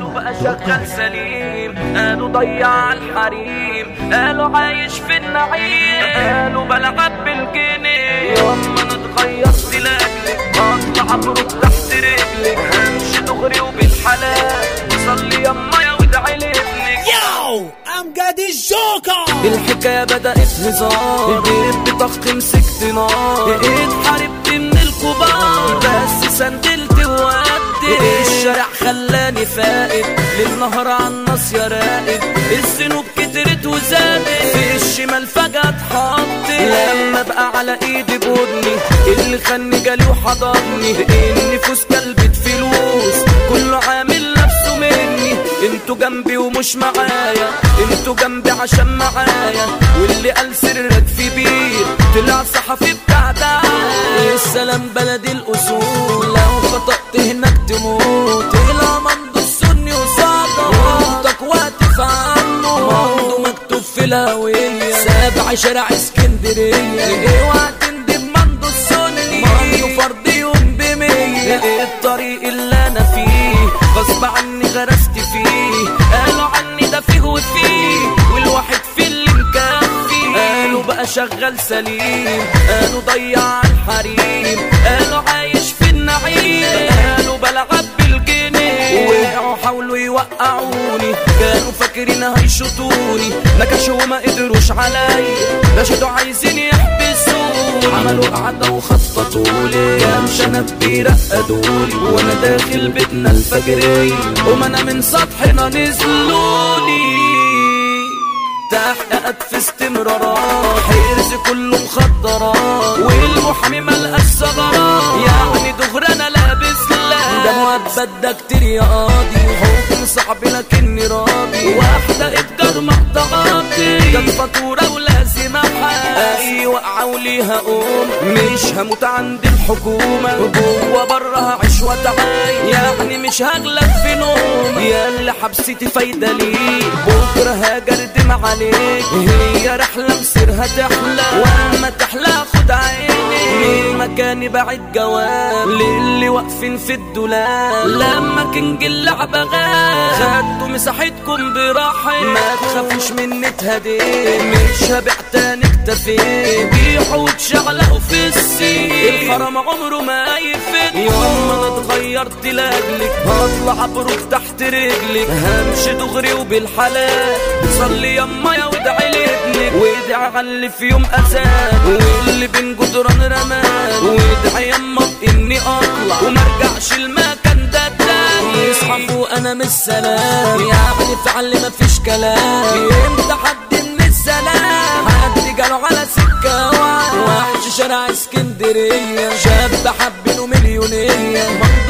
قالوا بقى شغال سليم قالوا ضيع الحريم قالوا عايش في النعيم قالوا بلعب بالجنيه يوم انا اتغيرت لاجلك اطلع بروح تحت رجلك همشي دغري وبالحلال صلي يما يا وادعي لابنك Yo, I'm Gaddy Joker. الحكاية بدأت هزار بقيت بطخ مسكت نار اتحاربت من الكبار بس سندلت وقدت الشارع خلاني فائد للنهر عالناس يا راقد الذنوب كترت وزادت في الشمال فجأة اتحط لما بقى على ايدي بودني اللي خاني جالي وحضرني النفوس كلبت فلوس كله عامل نفسه مني انتوا جنبي ومش معايا انتوا جنبي عشان معايا واللي قال سرك في بير طلع صحفي بتاع دعاية السلام بلد الاصول لو خطأت هناك تموت الى ممدو السني وصادق منطق واقف عنه ممدو مكتوب في الهوية سابع شارع اسكندرية اوعى تندب مندو السني مندو فرد يوم بمية الطريق اللي انا فيه غصب عني غرست فيه قالوا عني ده فيه وفيه والواحد في اللي مكفي قالوا بقى شغال سليم قالوا ضيع الحريم قالوا عايش في النعيم قالوا بلعب بالجنيه وقعوا حاولوا يوقعوني كانوا فاكرين هيشوطوني نكشوا وما قدروش عليا نشدوا عايزين يحبسوني عملوا قعدة وخططولي كام شنب بيرقدولي وانا داخل بيتنا الفجرية وما انا من سطحنا نزلوني تحققت في استمرارات حرز كله مخدرات والمحامي ملقاش ثغرات يعني دغري انا لابس لا ده مؤبد ده كتير يا قاضي حكم صعب لكني راضي واحدة اتجار مقطعاتي جت فاتورة ولازم احقق اي وقعة وليها قوم مش هموت عند الحكومة جوه بره هعيش واتعايش يعني مش هغلب في نوم يا اللي حبستي فايدة ليك بكرة هجردم عليك هي رحلة مصيرها تحلى واما تحلى خد عيني من مكاني بعد جواب للي واقفين في الدولاب لما كنج اللعبة غاب خدتوا مساحتكم براحة ما تخافوش مني اتهديت مش هبيع تاني اكتفيت بيحوا وتشعلقوا في السين الحرام عمره ما يفيد يوم ما انا اتغيرت لاجلك هطلع بروح تحت رجلك همشي دغري وبالحلال صلي يما يا وادعي لابنك وادعي على اللي في يوم اذان واللي بين جدران رمال وادعي يما باني اطلع وما ارجعش المكان ده تاني يصحى فوق انا مش سلام يعني فعل مفيش كلام امتى حد من السلام حد جاله على سكه واحد وحش شارع اسكندريه شاب حبينه مليونيه